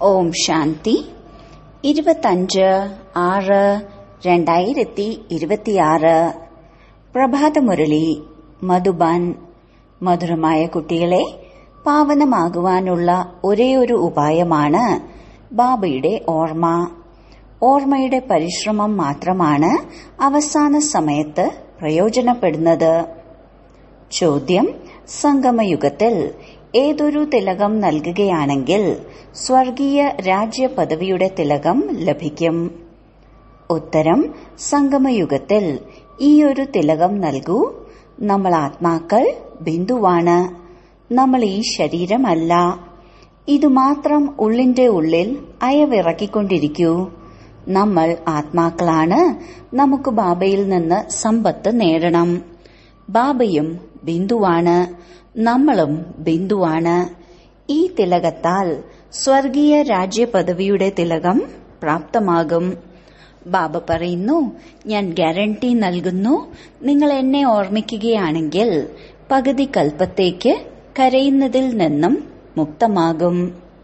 ഓം ശാന്തി ഇരുപത്തഞ്ച് ആറ് രണ്ടായിരത്തി ഇരുപത്തിയാറ് പ്രഭാതമുരളി മധുബാൻ മധുരമായ കുട്ടികളെ പാവനമാകുവാനുള്ള ഒരേയൊരു ഉപായമാണ് ബാബയുടെ ഓർമ്മ ഓർമ്മയുടെ പരിശ്രമം മാത്രമാണ് അവസാന സമയത്ത് പ്രയോജനപ്പെടുന്നത് ചോദ്യം സംഗമയുഗത്തിൽ ഏതൊരു തിലകം നൽകുകയാണെങ്കിൽ സ്വർഗീയ രാജ്യ പദവിയുടെ തിലകം ലഭിക്കും ഉത്തരം സംഗമയുഗത്തിൽ ഈയൊരു തിലകം നൽകൂ നമ്മൾ ആത്മാക്കൾ ബിന്ദുവാണ് നമ്മൾ ഈ ശരീരമല്ല ഇതുമാത്രം ഉള്ളിന്റെ ഉള്ളിൽ അയവിറക്കിക്കൊണ്ടിരിക്കൂ നമ്മൾ ആത്മാക്കളാണ് നമുക്ക് ബാബയിൽ നിന്ന് സമ്പത്ത് നേടണം ബാബയും ബിന്ദുവാണ് നമ്മളും ബിന്ദുവാണ് ഈ തിലകത്താൽ സ്വർഗീയ രാജ്യ പദവിയുടെ തിലകം പ്രാപ്തമാകും ബാബ പറയുന്നു ഞാൻ ഗ്യാരണ്ടി നൽകുന്നു നിങ്ങൾ എന്നെ ഓർമ്മിക്കുകയാണെങ്കിൽ പകുതി കൽപ്പത്തേക്ക് കരയുന്നതിൽ നിന്നും മുക്തമാകും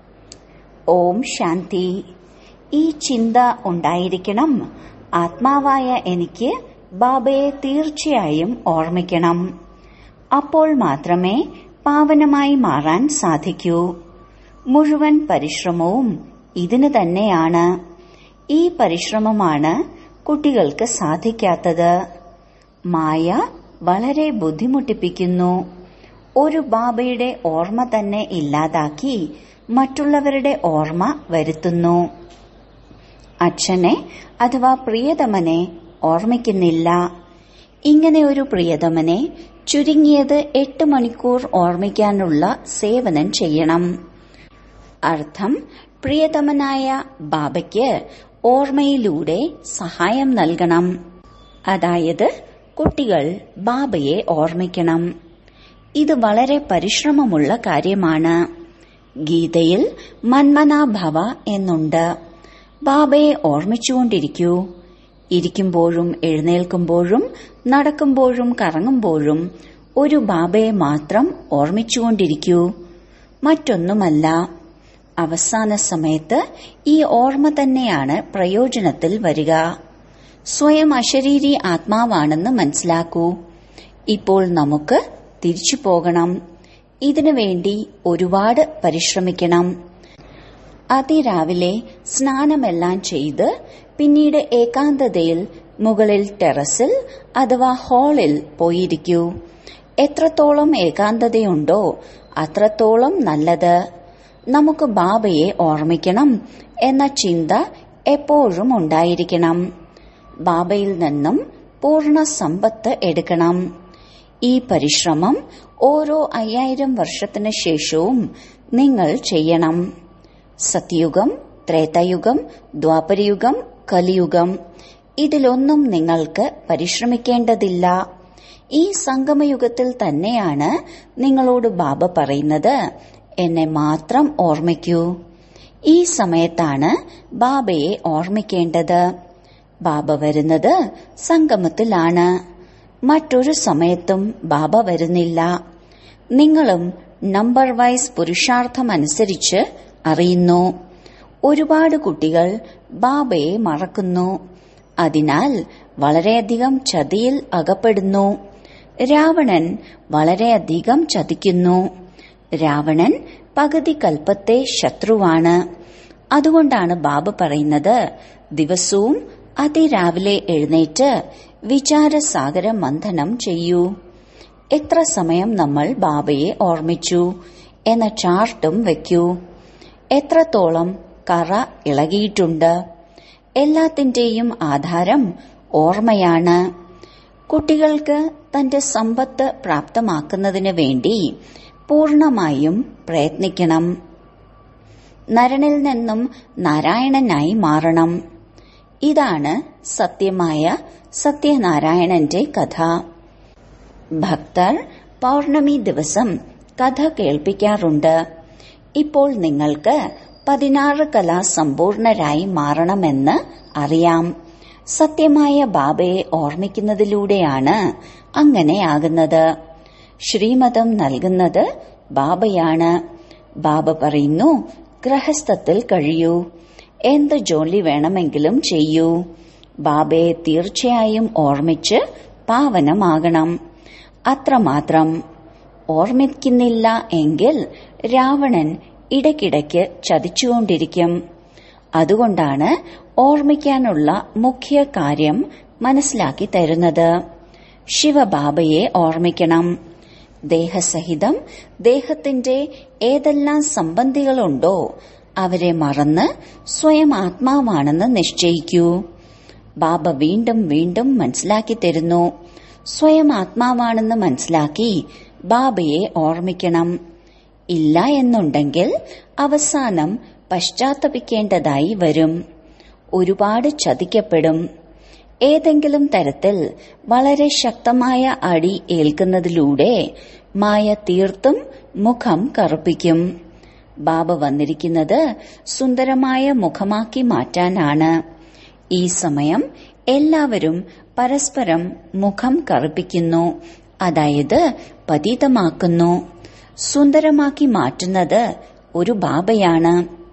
ഓം ശാന്തി ഈ ചിന്ത ഉണ്ടായിരിക്കണം ആത്മാവായ എനിക്ക് ബാബയെ തീർച്ചയായും ഓർമ്മിക്കണം അപ്പോൾ മാത്രമേ പാവനമായി മാറാൻ സാധിക്കൂ മുഴുവൻ പരിശ്രമവും ഇതിന് തന്നെയാണ് ഈ പരിശ്രമമാണ് കുട്ടികൾക്ക് സാധിക്കാത്തത് മായ വളരെ ബുദ്ധിമുട്ടിപ്പിക്കുന്നു ഒരു ബാബയുടെ ഓർമ്മ തന്നെ ഇല്ലാതാക്കി മറ്റുള്ളവരുടെ ഓർമ്മ വരുത്തുന്നു അച്ഛനെ അഥവാ പ്രിയതമനെ ഓർമ്മിക്കുന്നില്ല ഇങ്ങനെ ഒരു പ്രിയതമനെ ചുരുങ്ങിയത് എട്ട് മണിക്കൂർ ഓർമ്മിക്കാനുള്ള സേവനം ചെയ്യണം അർത്ഥം പ്രിയതമനായ ബാബയ്ക്ക് ഓർമ്മയിലൂടെ സഹായം നൽകണം അതായത് കുട്ടികൾ ബാബയെ ഓർമ്മിക്കണം ഇത് വളരെ പരിശ്രമമുള്ള കാര്യമാണ് ഗീതയിൽ മന്മനാഭവ എന്നുണ്ട് ബാബയെ ഓർമ്മിച്ചുകൊണ്ടിരിക്കൂ ഇരിക്കുമ്പോഴും എഴുന്നേൽക്കുമ്പോഴും നടക്കുമ്പോഴും കറങ്ങുമ്പോഴും ഒരു ബാബയെ മാത്രം ഓർമ്മിച്ചുകൊണ്ടിരിക്കൂ മറ്റൊന്നുമല്ല അവസാന സമയത്ത് ഈ ഓർമ്മ തന്നെയാണ് പ്രയോജനത്തിൽ വരിക സ്വയം അശരീരി ആത്മാവാണെന്ന് മനസ്സിലാക്കൂ ഇപ്പോൾ നമുക്ക് തിരിച്ചു പോകണം ഇതിനു വേണ്ടി ഒരുപാട് പരിശ്രമിക്കണം അതിരാവിലെ സ്നാനമെല്ലാം ചെയ്ത് പിന്നീട് ഏകാന്തതയിൽ മുകളിൽ ടെറസിൽ അഥവാ ഹാളിൽ പോയിരിക്കൂ എത്രത്തോളം ഏകാന്തതയുണ്ടോ അത്രത്തോളം നല്ലത് നമുക്ക് ബാബയെ ഓർമ്മിക്കണം എന്ന ചിന്ത എപ്പോഴും ഉണ്ടായിരിക്കണം ബാബയിൽ നിന്നും പൂർണ്ണ സമ്പത്ത് എടുക്കണം ഈ പരിശ്രമം ഓരോ അയ്യായിരം വർഷത്തിന് ശേഷവും നിങ്ങൾ ചെയ്യണം സത്യുഗം ത്രേതയുഗം ദ്വാപരയുഗം കലിയുഗം ഇതിലൊന്നും നിങ്ങൾക്ക് പരിശ്രമിക്കേണ്ടതില്ല ഈ സംഗമയുഗത്തിൽ തന്നെയാണ് നിങ്ങളോട് ബാബ പറയുന്നത് എന്നെ മാത്രം ഓർമ്മിക്കൂ ഈ സമയത്താണ് ബാബയെ ഓർമ്മിക്കേണ്ടത് ബാബ വരുന്നത് സംഗമത്തിലാണ് മറ്റൊരു സമയത്തും ബാബ വരുന്നില്ല നിങ്ങളും നമ്പർ വൈസ് പുരുഷാർത്ഥമനുസരിച്ച് അറിയുന്നു ഒരുപാട് കുട്ടികൾ ബാബയെ മറക്കുന്നു അതിനാൽ വളരെയധികം ചതിയിൽ അകപ്പെടുന്നു രാവണൻ വളരെയധികം ചതിക്കുന്നു രാവണൻ പകുതി കൽപ്പത്തെ ശത്രുവാണ് അതുകൊണ്ടാണ് ബാബ പറയുന്നത് ദിവസവും അതിരാവിലെ എഴുന്നേറ്റ് വിചാരസാഗര മന്ഥനം ചെയ്യൂ എത്ര സമയം നമ്മൾ ബാബയെ ഓർമ്മിച്ചു എന്ന ചാർട്ടും വെക്കൂ എത്രത്തോളം കറ ഇളകിയിട്ടുണ്ട് എല്ലാത്തിന്റെയും ആധാരം ഓർമ്മയാണ് കുട്ടികൾക്ക് തന്റെ സമ്പത്ത് പ്രാപ്തമാക്കുന്നതിന് വേണ്ടി പൂർണമായും പ്രയത്നിക്കണം നരനിൽ നിന്നും നാരായണനായി മാറണം ഇതാണ് സത്യമായ സത്യനാരായണന്റെ കഥ ഭക്തർ പൗർണമി ദിവസം കഥ കേൾപ്പിക്കാറുണ്ട് ഇപ്പോൾ നിങ്ങൾക്ക് പതിനാറ് കലാ സമ്പൂർണരായി മാറണമെന്ന് അറിയാം സത്യമായ ബാബയെ ഓർമ്മിക്കുന്നതിലൂടെയാണ് അങ്ങനെയാകുന്നത് ശ്രീമതം നൽകുന്നത് ബാബയാണ് ബാബ പറയുന്നു ഗ്രഹസ്ഥത്തിൽ കഴിയൂ എന്ത് ജോലി വേണമെങ്കിലും ചെയ്യൂ ബാബയെ തീർച്ചയായും ഓർമ്മിച്ച് പാവനമാകണം അത്രമാത്രം ഓർമ്മിക്കുന്നില്ല എങ്കിൽ രാവണൻ ഇടയ്ക്കിടയ്ക്ക് ചതിച്ചുകൊണ്ടിരിക്കും അതുകൊണ്ടാണ് ഓർമ്മിക്കാനുള്ള മുഖ്യ കാര്യം മനസ്സിലാക്കി തരുന്നത് ശിവബാബയെ ഓർമ്മിക്കണം ദേഹസഹിതം ദേഹത്തിന്റെ ഏതെല്ലാം സംബന്ധികളുണ്ടോ അവരെ മറന്ന് സ്വയം ആത്മാവാണെന്ന് നിശ്ചയിക്കൂ ബാബ വീണ്ടും വീണ്ടും മനസ്സിലാക്കി തരുന്നു സ്വയം ആത്മാവാണെന്ന് മനസ്സിലാക്കി ബാബയെ ഓർമ്മിക്കണം ഇല്ല എന്നുണ്ടെങ്കിൽ അവസാനം പശ്ചാത്തപിക്കേണ്ടതായി വരും ഒരുപാട് ചതിക്കപ്പെടും ഏതെങ്കിലും തരത്തിൽ വളരെ ശക്തമായ അടി ഏൽക്കുന്നതിലൂടെ മായ തീർത്തും മുഖം കറുപ്പിക്കും ബാബ വന്നിരിക്കുന്നത് സുന്ദരമായ മുഖമാക്കി മാറ്റാനാണ് ഈ സമയം എല്ലാവരും പരസ്പരം മുഖം കറുപ്പിക്കുന്നു അതായത് പതീതമാക്കുന്നു സുന്ദരമാക്കി മാറ്റുന്നത് ഒരു ബാബയാണ്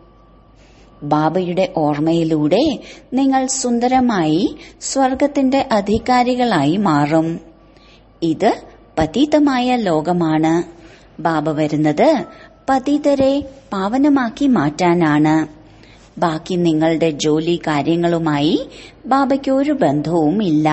ബാബയുടെ ഓർമ്മയിലൂടെ നിങ്ങൾ സുന്ദരമായി സ്വർഗത്തിന്റെ അധികാരികളായി മാറും ഇത് പതീതമായ ലോകമാണ് ബാബ വരുന്നത് പതിതരെ പാവനമാക്കി മാറ്റാനാണ് ബാക്കി നിങ്ങളുടെ ജോലി കാര്യങ്ങളുമായി ബാബയ്ക്ക് ഒരു ബന്ധവും ഇല്ല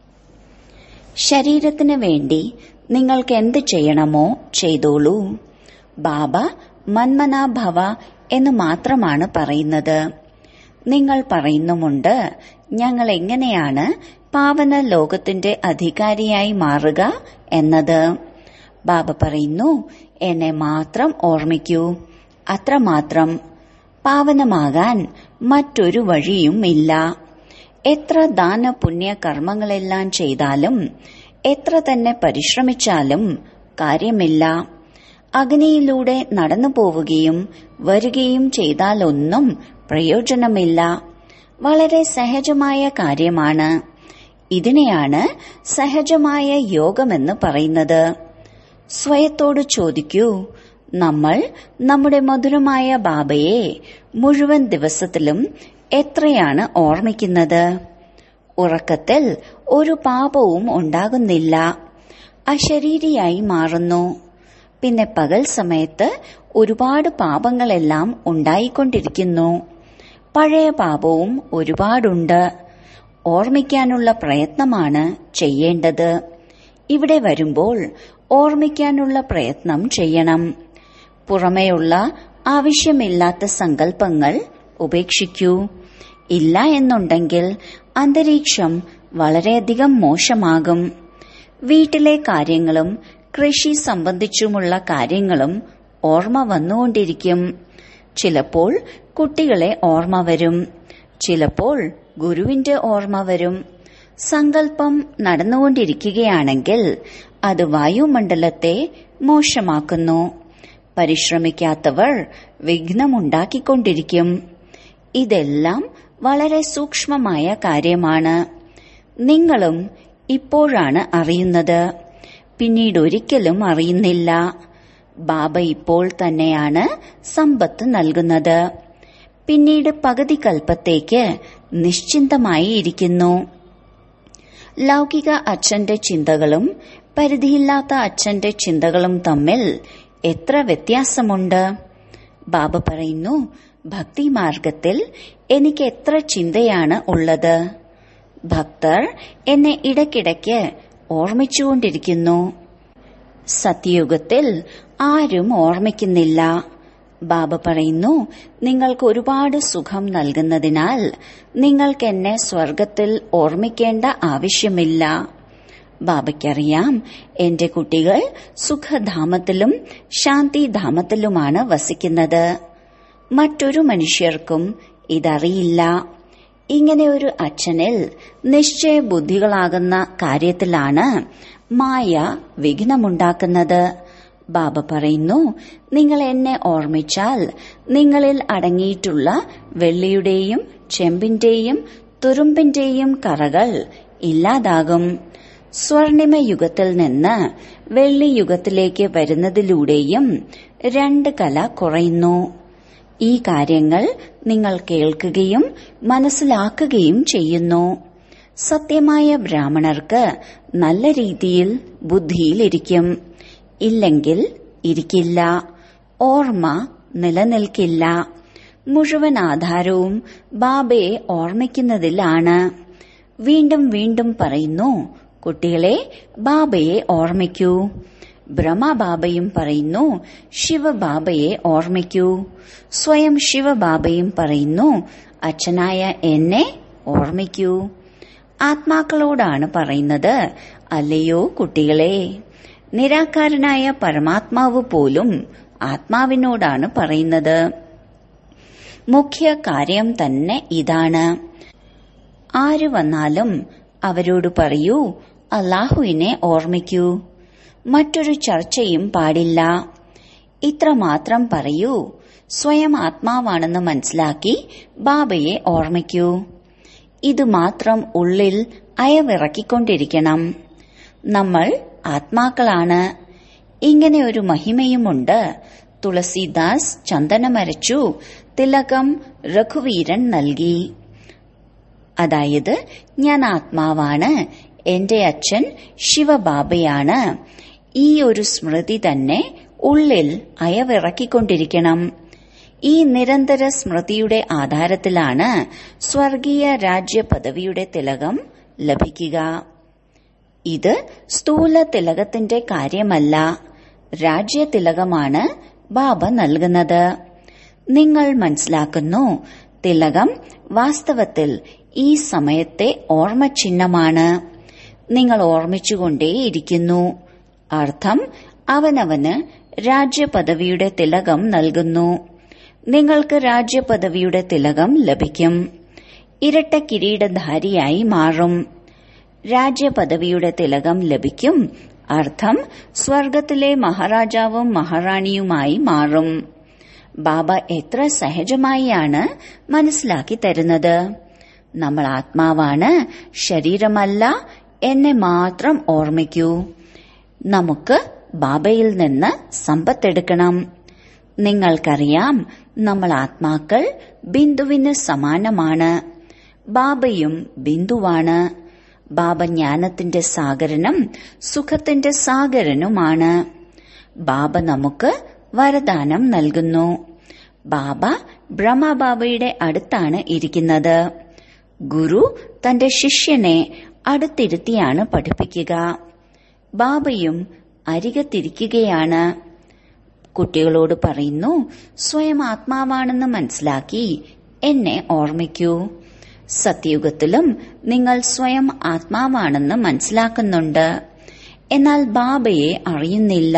ശരീരത്തിന് വേണ്ടി നിങ്ങൾക്ക് എന്ത് ചെയ്യണമോ ചെയ്തോളൂ ബാബ മന്മനാഭവ എന്ന് മാത്രമാണ് പറയുന്നത് നിങ്ങൾ പറയുന്നുമുണ്ട് ഞങ്ങൾ എങ്ങനെയാണ് പാവന ലോകത്തിന്റെ അധികാരിയായി മാറുക എന്നത് ബാബ പറയുന്നു എന്നെ മാത്രം ഓർമ്മിക്കൂ അത്രമാത്രം പാവനമാകാൻ മറ്റൊരു വഴിയും ഇല്ല എത്ര ദാന പുണ്യ കർമ്മങ്ങളെല്ലാം ചെയ്താലും എത്ര തന്നെ പരിശ്രമിച്ചാലും കാര്യമില്ല അഗ്നിയിലൂടെ നടന്നു പോവുകയും വരികയും ചെയ്താലൊന്നും പ്രയോജനമില്ല വളരെ സഹജമായ കാര്യമാണ് ഇതിനെയാണ് സഹജമായ യോഗമെന്ന് പറയുന്നത് സ്വയത്തോട് ചോദിക്കൂ നമ്മൾ നമ്മുടെ മധുരമായ ബാബയെ മുഴുവൻ ദിവസത്തിലും എത്രയാണ് ഓർമ്മിക്കുന്നത് ഉറക്കത്തിൽ ഒരു പാപവും ഉണ്ടാകുന്നില്ല അശരീരിയായി മാറുന്നു പിന്നെ പകൽ സമയത്ത് ഒരുപാട് പാപങ്ങളെല്ലാം ഉണ്ടായിക്കൊണ്ടിരിക്കുന്നു പഴയ പാപവും ഒരുപാടുണ്ട് ഓർമ്മിക്കാനുള്ള പ്രയത്നമാണ് ചെയ്യേണ്ടത് ഇവിടെ വരുമ്പോൾ ഓർമ്മിക്കാനുള്ള പ്രയത്നം ചെയ്യണം പുറമേയുള്ള ആവശ്യമില്ലാത്ത സങ്കല്പങ്ങൾ ഉപേക്ഷിക്കൂ ഇല്ല എന്നുണ്ടെങ്കിൽ അന്തരീക്ഷം വളരെയധികം മോശമാകും വീട്ടിലെ കാര്യങ്ങളും കൃഷി സംബന്ധിച്ചുമുള്ള കാര്യങ്ങളും ഓർമ്മ വന്നുകൊണ്ടിരിക്കും ചിലപ്പോൾ കുട്ടികളെ ഓർമ്മ വരും ചിലപ്പോൾ ഗുരുവിന്റെ ഓർമ്മ വരും സങ്കല്പം നടന്നുകൊണ്ടിരിക്കുകയാണെങ്കിൽ അത് വായുമണ്ഡലത്തെ മോശമാക്കുന്നു പരിശ്രമിക്കാത്തവർ വിഘ്നമുണ്ടാക്കിക്കൊണ്ടിരിക്കും ഇതെല്ലാം വളരെ സൂക്ഷ്മമായ കാര്യമാണ് നിങ്ങളും ഇപ്പോഴാണ് അറിയുന്നത് പിന്നീട് ഒരിക്കലും അറിയുന്നില്ല ബാബ ഇപ്പോൾ തന്നെയാണ് സമ്പത്ത് നൽകുന്നത് പിന്നീട് പകുതി കൽപ്പത്തേക്ക് നിശ്ചിന്തമായി ഇരിക്കുന്നു ലൗകിക അച്ഛന്റെ ചിന്തകളും പരിധിയില്ലാത്ത അച്ഛന്റെ ചിന്തകളും തമ്മിൽ എത്ര വ്യത്യാസമുണ്ട് ബാബ പറയുന്നു ഭക്തി മാർഗത്തിൽ എനിക്ക് എത്ര ചിന്തയാണ് ഉള്ളത് ഭക്തർ എന്നെ ഇടയ്ക്കിടയ്ക്ക് ഓർമ്മിച്ചുകൊണ്ടിരിക്കുന്നു സത്യയുഗത്തിൽ ആരും ഓർമ്മിക്കുന്നില്ല ബാബ പറയുന്നു നിങ്ങൾക്ക് ഒരുപാട് സുഖം നൽകുന്നതിനാൽ നിങ്ങൾക്ക് എന്നെ സ്വർഗത്തിൽ ഓർമ്മിക്കേണ്ട ആവശ്യമില്ല ബാബയ്ക്കറിയാം എന്റെ കുട്ടികൾ സുഖധാമത്തിലും ശാന്തിധാമത്തിലുമാണ് വസിക്കുന്നത് മറ്റൊരു മനുഷ്യർക്കും ഇതറിയില്ല ഇങ്ങനെ ഒരു അച്ഛനിൽ നിശ്ചയ ബുദ്ധികളാകുന്ന കാര്യത്തിലാണ് മായ വിഘ്നമുണ്ടാക്കുന്നത് ബാബ പറയുന്നു നിങ്ങൾ എന്നെ ഓർമ്മിച്ചാൽ നിങ്ങളിൽ അടങ്ങിയിട്ടുള്ള വെള്ളിയുടെയും ചെമ്പിന്റെയും തുരുമ്പിന്റെയും കറകൾ ഇല്ലാതാകും സ്വർണിമ യുഗത്തിൽ നിന്ന് വെള്ളി യുഗത്തിലേക്ക് വരുന്നതിലൂടെയും രണ്ട് കല കുറയുന്നു ഈ കാര്യങ്ങൾ നിങ്ങൾ കേൾക്കുകയും മനസ്സിലാക്കുകയും ചെയ്യുന്നു സത്യമായ ബ്രാഹ്മണർക്ക് നല്ല രീതിയിൽ ബുദ്ധിയിലിരിക്കും ഇല്ലെങ്കിൽ ഇരിക്കില്ല ഓർമ്മ നിലനിൽക്കില്ല മുഴുവൻ ആധാരവും ബാബയെ ഓർമ്മിക്കുന്നതിലാണ് വീണ്ടും വീണ്ടും പറയുന്നു കുട്ടികളെ ബാബയെ ഓർമ്മിക്കൂ ബ്രഹ്മബാബയും പറയുന്നു ശിവബാബയെ ഓർമ്മിക്കൂ സ്വയം ശിവബാബയും പറയുന്നു അച്ഛനായ എന്നെ ഓർമ്മിക്കൂ ആത്മാക്കളോടാണ് പറയുന്നത് അല്ലയോ കുട്ടികളെ നിരാകാരനായ പരമാത്മാവ് പോലും ആത്മാവിനോടാണ് പറയുന്നത് മുഖ്യ കാര്യം തന്നെ ഇതാണ് ആര് വന്നാലും അവരോട് പറയൂ അള്ളാഹുവിനെ ഓർമ്മിക്കൂ മറ്റൊരു ചർച്ചയും പാടില്ല ഇത്രമാത്രം പറയൂ സ്വയം ആത്മാവാണെന്ന് മനസ്സിലാക്കി ബാബയെ ഓർമ്മിക്കൂ ഇത് മാത്രം ഉള്ളിൽ അയവിറക്കിക്കൊണ്ടിരിക്കണം നമ്മൾ ആത്മാക്കളാണ് ഇങ്ങനെ ഒരു മഹിമയുമുണ്ട് തുളസിദാസ് ചന്ദനമരച്ചു തിലകം രഘുവീരൻ നൽകി അതായത് ഞാൻ ആത്മാവാണ് എന്റെ അച്ഛൻ ശിവബാബയാണ് ഈ ഒരു സ്മൃതി തന്നെ ഉള്ളിൽ അയവിറക്കിക്കൊണ്ടിരിക്കണം ഈ നിരന്തര സ്മൃതിയുടെ ആധാരത്തിലാണ് സ്വർഗീയ രാജ്യ പദവിയുടെ തിലകം ലഭിക്കുക ഇത് സ്ഥൂല തിലകത്തിന്റെ കാര്യമല്ല രാജ്യ തിലകമാണ് ബാബ നൽകുന്നത് നിങ്ങൾ മനസ്സിലാക്കുന്നു തിലകം വാസ്തവത്തിൽ ഈ സമയത്തെ ഓർമ്മ ചിഹ്നമാണ് നിങ്ങൾ ഓർമ്മിച്ചുകൊണ്ടേയിരിക്കുന്നു അർത്ഥം അവനവന് രാജ്യപദവിയുടെ തിലകം നൽകുന്നു നിങ്ങൾക്ക് രാജ്യപദവിയുടെ തിലകം ലഭിക്കും ഇരട്ട കിരീടധാരിയായി മാറും രാജ്യപദവിയുടെ തിലകം ലഭിക്കും അർത്ഥം സ്വർഗത്തിലെ മഹാരാജാവും മഹാറാണിയുമായി മാറും ബാബ എത്ര സഹജമായാണ് മനസ്സിലാക്കി തരുന്നത് നമ്മൾ ആത്മാവാണ് ശരീരമല്ല എന്നെ മാത്രം ഓർമ്മിക്കൂ നമുക്ക് ബാബയിൽ നിന്ന് സമ്പത്തെടുക്കണം നിങ്ങൾക്കറിയാം നമ്മൾ ആത്മാക്കൾ ബിന്ദുവിന് സമാനമാണ് ബാബയും ബിന്ദുവാണ് ബാബ ജ്ഞാനത്തിന്റെ സാഗരനും സുഖത്തിന്റെ സാഗരനുമാണ് ബാബ നമുക്ക് വരദാനം നൽകുന്നു ബാബ ബ്രഹ്മബാബയുടെ അടുത്താണ് ഇരിക്കുന്നത് ഗുരു തന്റെ ശിഷ്യനെ അടുത്തിരുത്തിയാണ് പഠിപ്പിക്കുക ബാബയും അരികത്തിരിക്കുകയാണ് കുട്ടികളോട് പറയുന്നു സ്വയം ആത്മാവാണെന്ന് മനസ്സിലാക്കി എന്നെ ഓർമ്മിക്കൂ സത്യയുഗത്തിലും നിങ്ങൾ സ്വയം ആത്മാവാണെന്ന് മനസ്സിലാക്കുന്നുണ്ട് എന്നാൽ ബാബയെ അറിയുന്നില്ല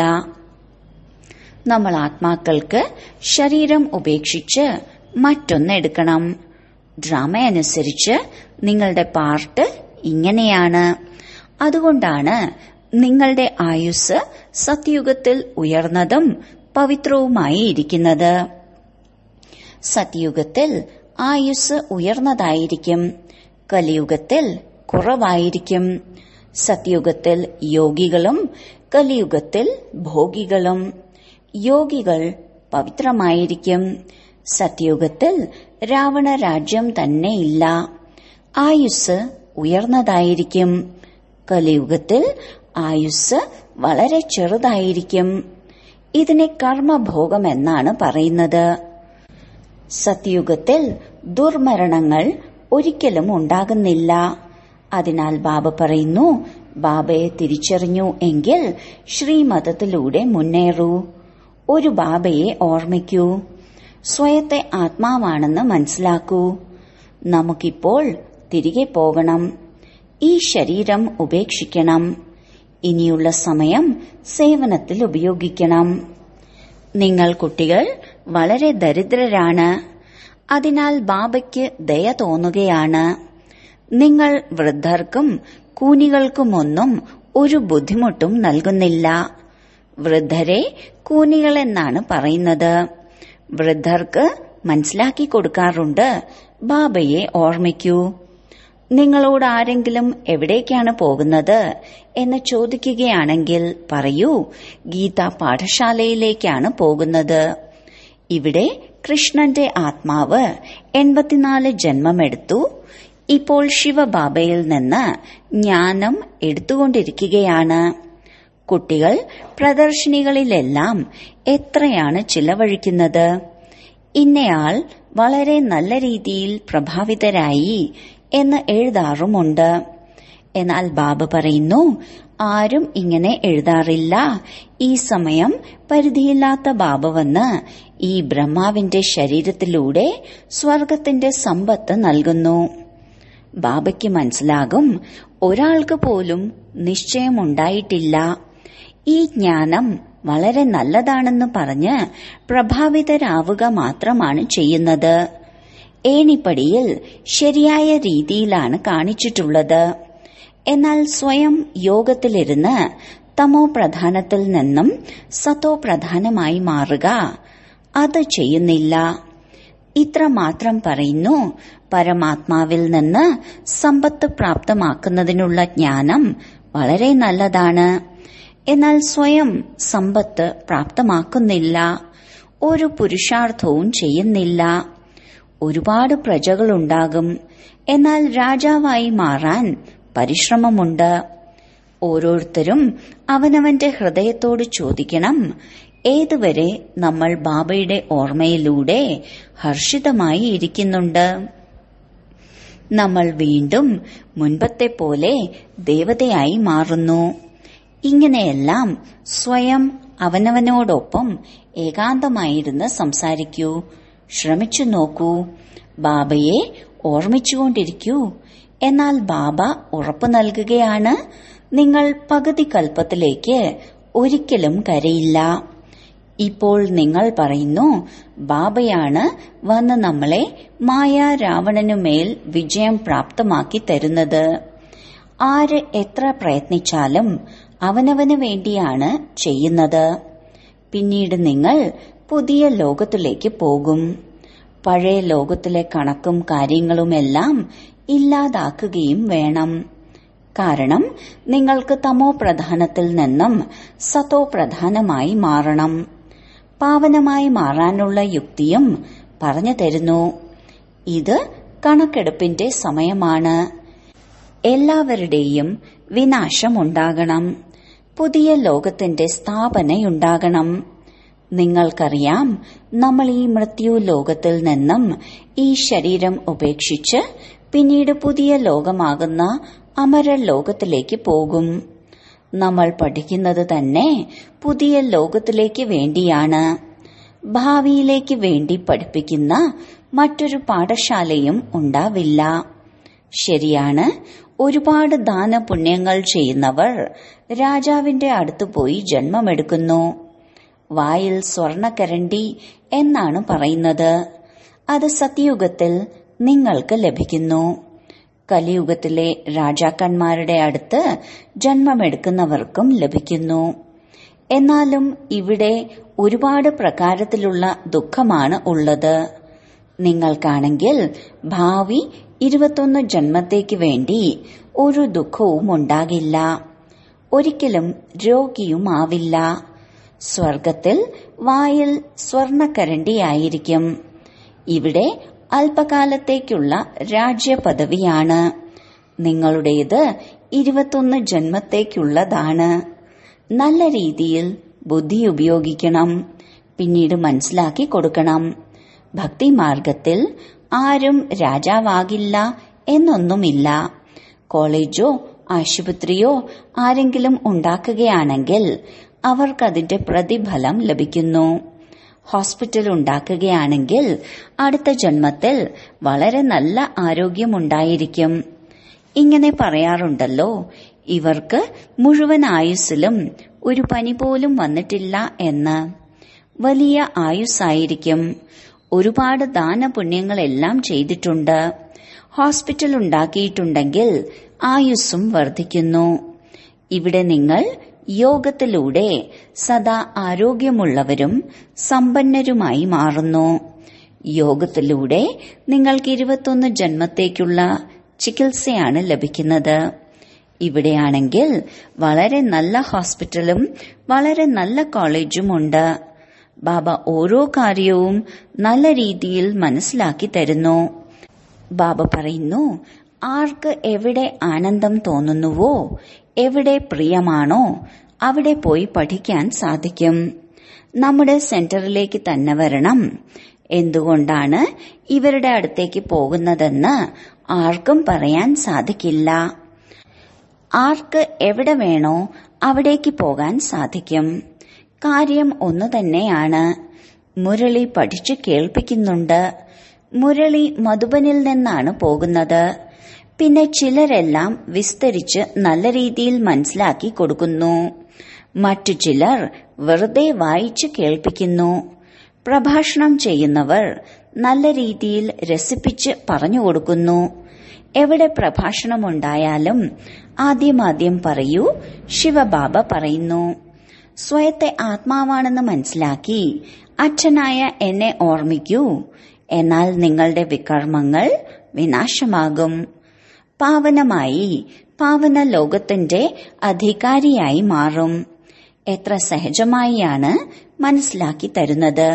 നമ്മൾ ആത്മാക്കൾക്ക് ശരീരം ഉപേക്ഷിച്ച് മറ്റൊന്നെടുക്കണം ഡ്രാമ അനുസരിച്ച് നിങ്ങളുടെ പാർട്ട് ഇങ്ങനെയാണ് അതുകൊണ്ടാണ് നിങ്ങളുടെ ആയുസ് സത്യുഗത്തിൽ ഉയർന്നതും പവിത്രവുമായി ഇരിക്കുന്നത് സത്യുഗത്തിൽ ആയുസ് ഉയർന്നതായിരിക്കും കലിയുഗത്തിൽ കുറവായിരിക്കും സത്യുഗത്തിൽ യോഗികളും കലിയുഗത്തിൽ ഭോഗികളും യോഗികൾ പവിത്രമായിരിക്കും സത്യുഗത്തിൽ രാവണ രാജ്യം തന്നെ ഇല്ല ആയുസ് ഉയർന്നതായിരിക്കും കലിയുഗത്തിൽ ആയുസ് വളരെ ചെറുതായിരിക്കും ഇതിനെ കർമ്മഭോഗം എന്നാണ് പറയുന്നത് സത്യുഗത്തിൽ ദുർമരണങ്ങൾ ഒരിക്കലും ഉണ്ടാകുന്നില്ല അതിനാൽ ബാബ പറയുന്നു ബാബയെ തിരിച്ചറിഞ്ഞു എങ്കിൽ ശ്രീമതത്തിലൂടെ മുന്നേറൂ ഒരു ബാബയെ ഓർമ്മിക്കൂ സ്വയത്തെ ആത്മാവാണെന്ന് മനസ്സിലാക്കൂ നമുക്കിപ്പോൾ തിരികെ പോകണം ഈ ശരീരം ഉപേക്ഷിക്കണം ഇനിയുള്ള സമയം സേവനത്തിൽ ഉപയോഗിക്കണം നിങ്ങൾ കുട്ടികൾ വളരെ ദരിദ്രരാണ് അതിനാൽ ബാബയ്ക്ക് ദയ തോന്നുകയാണ് നിങ്ങൾ വൃദ്ധർക്കും കൂനികൾക്കുമൊന്നും ഒരു ബുദ്ധിമുട്ടും നൽകുന്നില്ല വൃദ്ധരെ കൂനികളെന്നാണ് പറയുന്നത് വൃദ്ധർക്ക് മനസ്സിലാക്കി കൊടുക്കാറുണ്ട് ബാബയെ ഓർമ്മിക്കൂ നിങ്ങളോട് ആരെങ്കിലും എവിടേക്കാണ് പോകുന്നത് എന്ന് ചോദിക്കുകയാണെങ്കിൽ പറയൂ ഗീത പാഠശാലയിലേക്കാണ് പോകുന്നത് ഇവിടെ കൃഷ്ണന്റെ ആത്മാവ് എൺപത്തിനാല് ജന്മമെടുത്തു ഇപ്പോൾ ശിവബാബയിൽ നിന്ന് ജ്ഞാനം എടുത്തുകൊണ്ടിരിക്കുകയാണ് കുട്ടികൾ പ്രദർശനികളിലെല്ലാം എത്രയാണ് ചിലവഴിക്കുന്നത് ഇന്നയാൾ വളരെ നല്ല രീതിയിൽ പ്രഭാവിതരായി എന്ന് എഴുതാറുമുണ്ട് എന്നാൽ ബാബ പറയുന്നു ആരും ഇങ്ങനെ എഴുതാറില്ല ഈ സമയം പരിധിയില്ലാത്ത ബാബ വന്ന് ഈ ബ്രഹ്മാവിന്റെ ശരീരത്തിലൂടെ സ്വർഗത്തിന്റെ സമ്പത്ത് നൽകുന്നു ബാബയ്ക്ക് മനസ്സിലാകും ഒരാൾക്ക് പോലും നിശ്ചയമുണ്ടായിട്ടില്ല ഈ ജ്ഞാനം വളരെ നല്ലതാണെന്ന് പറഞ്ഞ് പ്രഭാവിതരാവുക മാത്രമാണ് ചെയ്യുന്നത് ഏണിപ്പടിയിൽ ശരിയായ രീതിയിലാണ് കാണിച്ചിട്ടുള്ളത് എന്നാൽ സ്വയം യോഗത്തിലിരുന്ന് തമോ പ്രധാനത്തിൽ നിന്നും സത്തോ പ്രധാനമായി മാറുക അത് ചെയ്യുന്നില്ല ഇത്ര മാത്രം പറയുന്നു പരമാത്മാവിൽ നിന്ന് സമ്പത്ത് പ്രാപ്തമാക്കുന്നതിനുള്ള ജ്ഞാനം വളരെ നല്ലതാണ് എന്നാൽ സ്വയം സമ്പത്ത് പ്രാപ്തമാക്കുന്നില്ല ഒരു പുരുഷാർത്ഥവും ചെയ്യുന്നില്ല ഒരുപാട് പ്രജകളുണ്ടാകും എന്നാൽ രാജാവായി മാറാൻ പരിശ്രമമുണ്ട് ഓരോരുത്തരും അവനവന്റെ ഹൃദയത്തോട് ചോദിക്കണം ഏതുവരെ നമ്മൾ ബാബയുടെ ഓർമ്മയിലൂടെ ഹർഷിതമായി ഇരിക്കുന്നുണ്ട് നമ്മൾ വീണ്ടും മുൻപത്തെ പോലെ ദേവതയായി മാറുന്നു ഇങ്ങനെയെല്ലാം സ്വയം അവനവനോടൊപ്പം ഏകാന്തമായിരുന്ന് സംസാരിക്കൂ ശ്രമിച്ചു നോക്കൂ ബാബയെ ഓർമ്മിച്ചുകൊണ്ടിരിക്കൂ എന്നാൽ ബാബ ഉറപ്പു നൽകുകയാണ് നിങ്ങൾ പകുതി കൽപ്പത്തിലേക്ക് ഒരിക്കലും കരയില്ല ഇപ്പോൾ നിങ്ങൾ പറയുന്നു ബാബയാണ് വന്ന് നമ്മളെ മായ രാവണനുമേൽ വിജയം പ്രാപ്തമാക്കി തരുന്നത് ആര് എത്ര പ്രയത്നിച്ചാലും അവനവന് വേണ്ടിയാണ് ചെയ്യുന്നത് പിന്നീട് നിങ്ങൾ പുതിയ ലോകത്തിലേക്ക് പോകും പഴയ ലോകത്തിലെ കണക്കും കാര്യങ്ങളുമെല്ലാം ഇല്ലാതാക്കുകയും വേണം കാരണം നിങ്ങൾക്ക് തമോ പ്രധാനത്തിൽ നിന്നും സതോ പ്രധാനമായി മാറണം പാവനമായി മാറാനുള്ള യുക്തിയും പറഞ്ഞു തരുന്നു ഇത് കണക്കെടുപ്പിന്റെ സമയമാണ് എല്ലാവരുടെയും വിനാശമുണ്ടാകണം പുതിയ ലോകത്തിന്റെ സ്ഥാപനയുണ്ടാകണം നിങ്ങൾക്കറിയാം നമ്മൾ ഈ മൃത്യു ലോകത്തിൽ നിന്നും ഈ ശരീരം ഉപേക്ഷിച്ച് പിന്നീട് പുതിയ ലോകമാകുന്ന അമര ലോകത്തിലേക്ക് പോകും നമ്മൾ പഠിക്കുന്നത് തന്നെ പുതിയ ലോകത്തിലേക്ക് വേണ്ടിയാണ് ഭാവിയിലേക്ക് വേണ്ടി പഠിപ്പിക്കുന്ന മറ്റൊരു പാഠശാലയും ഉണ്ടാവില്ല ശരിയാണ് ഒരുപാട് ദാനപുണ്യങ്ങൾ ചെയ്യുന്നവർ രാജാവിന്റെ അടുത്ത് പോയി ജന്മമെടുക്കുന്നു വായിൽ സ്വർണക്കരണ്ടി എന്നാണ് പറയുന്നത് അത് സത്യയുഗത്തിൽ നിങ്ങൾക്ക് ലഭിക്കുന്നു കലിയുഗത്തിലെ രാജാക്കന്മാരുടെ അടുത്ത് ജന്മമെടുക്കുന്നവർക്കും ലഭിക്കുന്നു എന്നാലും ഇവിടെ ഒരുപാട് പ്രകാരത്തിലുള്ള ദുഃഖമാണ് ഉള്ളത് നിങ്ങൾക്കാണെങ്കിൽ ഭാവി ഇരുപത്തൊന്ന് ജന്മത്തേക്ക് വേണ്ടി ഒരു ദുഃഖവും ഉണ്ടാകില്ല ഒരിക്കലും രോഗിയുമാവില്ല സ്വർഗത്തിൽ വായിൽ സ്വർണക്കരണ്ടിയായിരിക്കും ഇവിടെ അല്പകാലത്തേക്കുള്ള രാജ്യപദവിയാണ് നിങ്ങളുടേത് ഇരുപത്തൊന്ന് ജന്മത്തേക്കുള്ളതാണ് നല്ല രീതിയിൽ ബുദ്ധി ഉപയോഗിക്കണം പിന്നീട് മനസ്സിലാക്കി കൊടുക്കണം ഭക്തിമാർഗത്തിൽ ആരും രാജാവാകില്ല എന്നൊന്നുമില്ല കോളേജോ ആശുപത്രിയോ ആരെങ്കിലും ഉണ്ടാക്കുകയാണെങ്കിൽ അവർക്കതിന്റെ പ്രതിഫലം ലഭിക്കുന്നു ഹോസ്പിറ്റൽ ഉണ്ടാക്കുകയാണെങ്കിൽ അടുത്ത ജന്മത്തിൽ വളരെ നല്ല ആരോഗ്യമുണ്ടായിരിക്കും ഇങ്ങനെ പറയാറുണ്ടല്ലോ ഇവർക്ക് മുഴുവൻ ആയുസ്സിലും ഒരു പനി പോലും വന്നിട്ടില്ല എന്ന് വലിയ ആയുസ്സായിരിക്കും ഒരുപാട് ദാനപുണ്യങ്ങളെല്ലാം ചെയ്തിട്ടുണ്ട് ഹോസ്പിറ്റൽ ഉണ്ടാക്കിയിട്ടുണ്ടെങ്കിൽ ആയുസ്സും വർദ്ധിക്കുന്നു ഇവിടെ നിങ്ങൾ യോഗത്തിലൂടെ സദാ ആരോഗ്യമുള്ളവരും സമ്പന്നരുമായി മാറുന്നു യോഗത്തിലൂടെ നിങ്ങൾക്ക് ഇരുപത്തൊന്ന് ജന്മത്തേക്കുള്ള ചികിത്സയാണ് ലഭിക്കുന്നത് ഇവിടെയാണെങ്കിൽ വളരെ നല്ല ഹോസ്പിറ്റലും വളരെ നല്ല കോളേജും ഉണ്ട് ബാബ ഓരോ കാര്യവും നല്ല രീതിയിൽ മനസ്സിലാക്കി തരുന്നു ബാബ പറയുന്നു ആർക്ക് എവിടെ ആനന്ദം തോന്നുന്നുവോ എവിടെ പ്രിയമാണോ അവിടെ പോയി പഠിക്കാൻ സാധിക്കും നമ്മുടെ സെന്ററിലേക്ക് തന്നെ വരണം എന്തുകൊണ്ടാണ് ഇവരുടെ അടുത്തേക്ക് പോകുന്നതെന്ന് ആർക്കും പറയാൻ സാധിക്കില്ല ആർക്ക് എവിടെ വേണോ അവിടേക്ക് പോകാൻ സാധിക്കും കാര്യം ഒന്നു തന്നെയാണ് മുരളി പഠിച്ചു കേൾപ്പിക്കുന്നുണ്ട് മുരളി മധുബനിൽ നിന്നാണ് പോകുന്നത് പിന്നെ ചിലരെല്ലാം വിസ്തരിച്ച് നല്ല രീതിയിൽ മനസ്സിലാക്കി കൊടുക്കുന്നു മറ്റു ചിലർ വെറുതെ വായിച്ചു കേൾപ്പിക്കുന്നു പ്രഭാഷണം ചെയ്യുന്നവർ നല്ല രീതിയിൽ രസിപ്പിച്ച് പറഞ്ഞു കൊടുക്കുന്നു എവിടെ പ്രഭാഷണമുണ്ടായാലും ആദ്യമാദ്യം പറയൂ ശിവബാബ പറയുന്നു സ്വയത്തെ ആത്മാവാണെന്ന് മനസ്സിലാക്കി അച്ഛനായ എന്നെ ഓർമ്മിക്കൂ എന്നാൽ നിങ്ങളുടെ വികർമ്മങ്ങൾ വിനാശമാകും പാവനമായി പാവന ലോകത്തിന്റെ അധികാരിയായി മാറും എത്ര സഹജമായിയാണ് മനസ്സിലാക്കി തരുന്നത്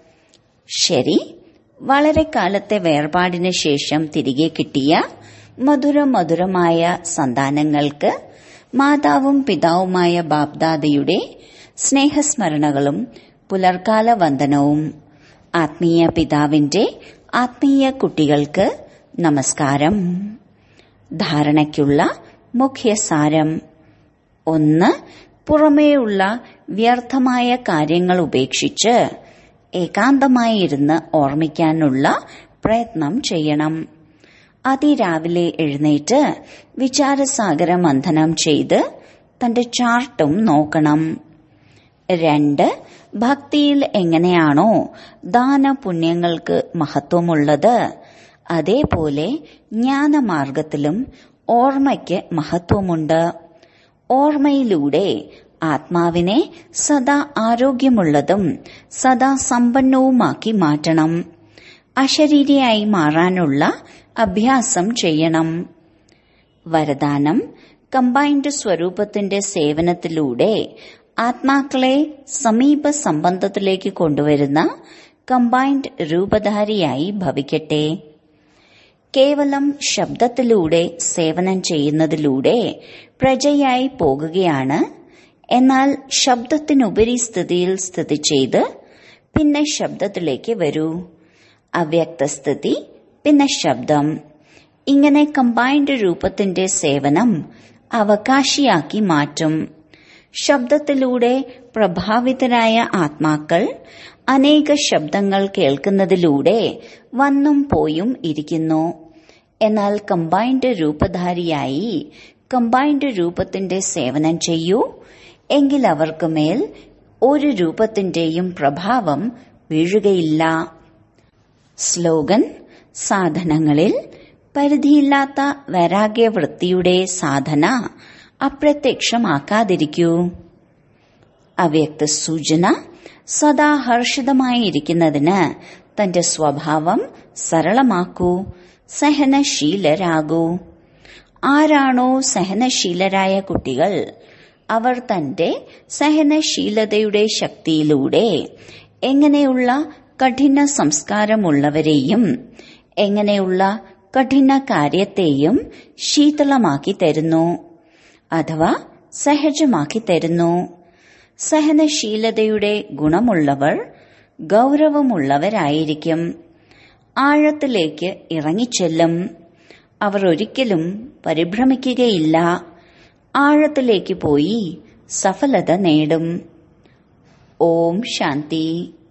ശരി വളരെ കാലത്തെ വേർപാടിന് ശേഷം തിരികെ കിട്ടിയ മധുര മധുരമായ സന്താനങ്ങൾക്ക് മാതാവും പിതാവുമായ ബാബ്ദാദയുടെ സ്നേഹസ്മരണകളും പുലർക്കാല വന്ദനവും ആത്മീയ പിതാവിന്റെ ആത്മീയ കുട്ടികൾക്ക് നമസ്കാരം ധാരണയ്ക്കുള്ള മുഖ്യസാരം ഒന്ന് പുറമേയുള്ള വ്യർത്ഥമായ കാര്യങ്ങൾ ഉപേക്ഷിച്ച് ഏകാന്തമായി ഇരുന്ന് ഓർമ്മിക്കാനുള്ള പ്രയത്നം ചെയ്യണം അതിരാവിലെ എഴുന്നേറ്റ് വിചാരസാഗര മന്ഥനം ചെയ്ത് തന്റെ ചാർട്ടും നോക്കണം രണ്ട് ഭക്തിയിൽ എങ്ങനെയാണോ ദാനപുണ്യങ്ങൾക്ക് മഹത്വമുള്ളത് അതേപോലെ ജ്ഞാനമാർഗത്തിലും ഓർമ്മയ്ക്ക് മഹത്വമുണ്ട് ഓർമ്മയിലൂടെ ആത്മാവിനെ സദാ ആരോഗ്യമുള്ളതും സദാ സമ്പന്നവുമാക്കി മാറ്റണം അശരീരിയായി മാറാനുള്ള അഭ്യാസം ചെയ്യണം വരദാനം കമ്പൈൻഡ് സ്വരൂപത്തിന്റെ സേവനത്തിലൂടെ ആത്മാക്കളെ സമീപ സംബന്ധത്തിലേക്ക് കൊണ്ടുവരുന്ന കമ്പൈൻഡ് രൂപധാരിയായി ഭവിക്കട്ടെ കേവലം ശബ്ദത്തിലൂടെ സേവനം ചെയ്യുന്നതിലൂടെ പ്രജയായി പോകുകയാണ് എന്നാൽ ശബ്ദത്തിനുപരി സ്ഥിതിയിൽ സ്ഥിതി ചെയ്ത് പിന്നെ ശബ്ദത്തിലേക്ക് വരൂ അവ്യക്തസ്ഥിതി പിന്നെ ശബ്ദം ഇങ്ങനെ കമ്പൈൻഡ് രൂപത്തിന്റെ സേവനം അവകാശിയാക്കി മാറ്റും ശബ്ദത്തിലൂടെ പ്രഭാവിതരായ ആത്മാക്കൾ അനേക ശബ്ദങ്ങൾ കേൾക്കുന്നതിലൂടെ വന്നും പോയും ഇരിക്കുന്നു എന്നാൽ കമ്പൈൻഡ് രൂപധാരിയായി കമ്പൈൻഡ് രൂപത്തിന്റെ സേവനം ചെയ്യൂ എങ്കിൽ അവർക്ക് മേൽ ഒരു രൂപത്തിന്റെയും പ്രഭാവം വീഴുകയില്ല സ്ലോഗൻ സാധനങ്ങളിൽ പരിധിയില്ലാത്ത വൈരാഗ്യവൃത്തിയുടെ സാധന അപ്രത്യക്ഷമാക്കാതിരിക്കൂ അവ്യക്ത സൂചന സദാ ഹർഷിതമായിരിക്കുന്നതിന് തന്റെ സ്വഭാവം സരളമാക്കൂ സഹനശീലരാകൂ ആരാണോ സഹനശീലരായ കുട്ടികൾ അവർ തന്റെ സഹനശീലതയുടെ ശക്തിയിലൂടെ എങ്ങനെയുള്ള കഠിന സംസ്കാരമുള്ളവരെയും എങ്ങനെയുള്ള കഠിന കാര്യത്തെയും ശീതളമാക്കി തരുന്നു അഥവാ സഹജമാക്കി തരുന്നു സഹനശീലതയുടെ ഗുണമുള്ളവർ ഗൗരവമുള്ളവരായിരിക്കും ആഴത്തിലേക്ക് ഇറങ്ങിച്ചെല്ലും അവർ ഒരിക്കലും പരിഭ്രമിക്കുകയില്ല ആഴത്തിലേക്ക് പോയി സഫലത നേടും ഓം ശാന്തി